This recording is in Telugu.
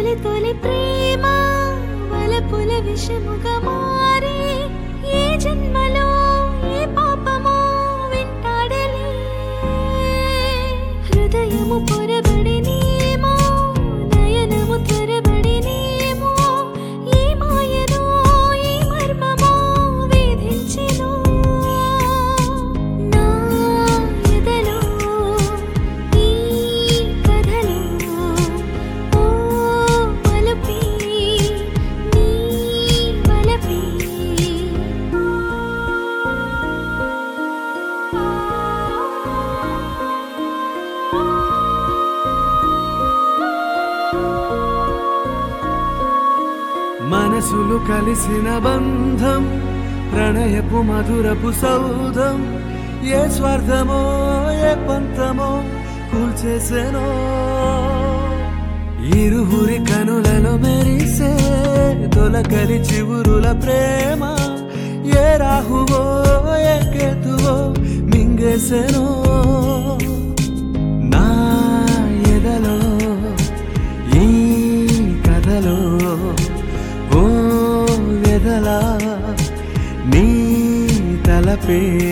తొలి తొలి ప్రేమ వలపుల విషముగా మారి ఏ జన్మలో ఏ పాపమో వెంటాడలే హృదయము పొరబడినేమో నయనము త్వరబడినేమో ఏ మాయనో ఏ మర్మమో వేధించెను నా ఎదలో ఈ కథలో ఓ మలుపే నీ వలపే మనసులు కలిసిన బంధం ప్రణయపు మధురపు సౌధం ఏ స్వార్థమో ఏ పంతమో కూల్చేసెనో ఇరువురి కనులలో మెరిసే తొలకలి చివురుల ప్రేమ ఏ రాహువో ఏ కేతువో మింగేసెనో నా ఎదలో ఈ కథలో ఓ వెదలా నీ తలపే